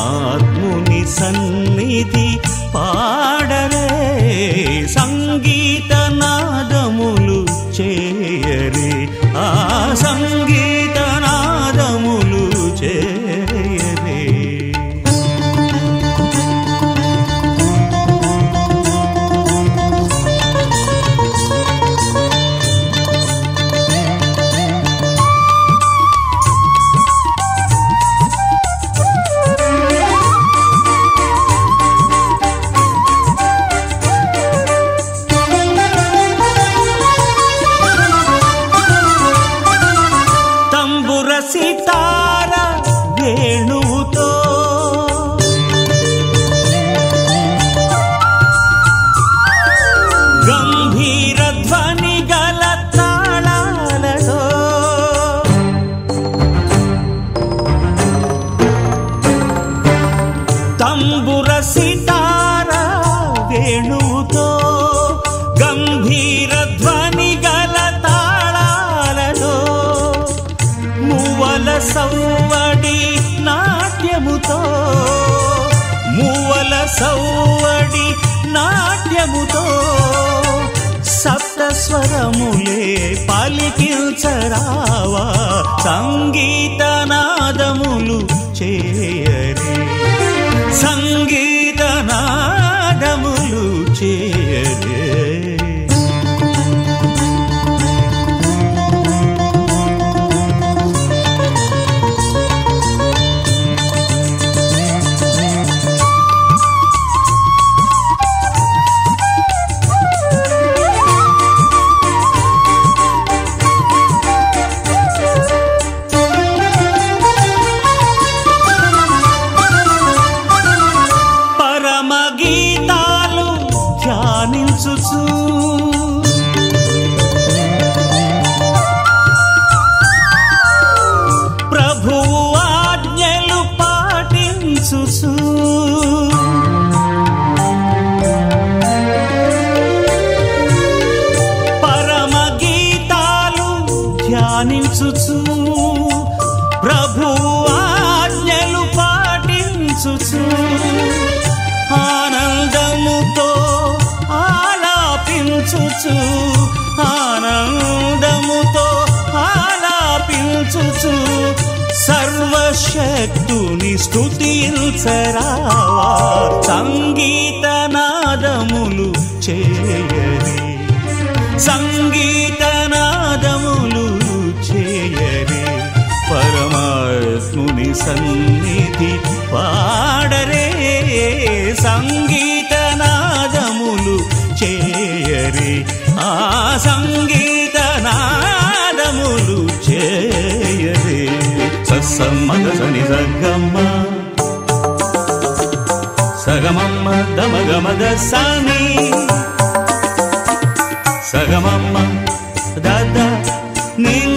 పరమాత్ముని సన్నిధి పాడరే సంగీత నాదములు చేయరే ఆ సంగీత నాదములు చేయరే తంబుర సితార వేణువుతో గంభీర ధ్వని గల తాళాలతో తంబుర సితార వేణువుతో గంభీర ధ్వని గల తాళాలలో మువ్వల సవ్వడి నాట్యముతో మువ్వల సవ్వడి నాట్యముతో సప్త స్వరములే పలికించరావా సంగీత నాదములు చేయరే సంగీత నాదములు చేయరే పరమ గీతాలు ధ్యానించుచు ప్రభువు ఆజ్ఞలు పాటించుచు పరమ గీతాలు ధ్యానించుచు ప్రభువు ఆజ్ఞలు పాటించుచు ఆనందముతో ఆలాపించుచు ఆనందముతో ఆలాపించుచు సర్వశక్తుని స్తుతించరావా సంగీత నాదములు చేయరే సంగీత నాదములు చేయరే పరమాత్ముని సన్నిధి పాడరే సంగీత నాదములు చేయరే ఆ సంగీత నాదములు చేయరే సమ్మగ సని సగమ్మ సగమమ్మ దమగమద సని సగమమ్మ దద నీ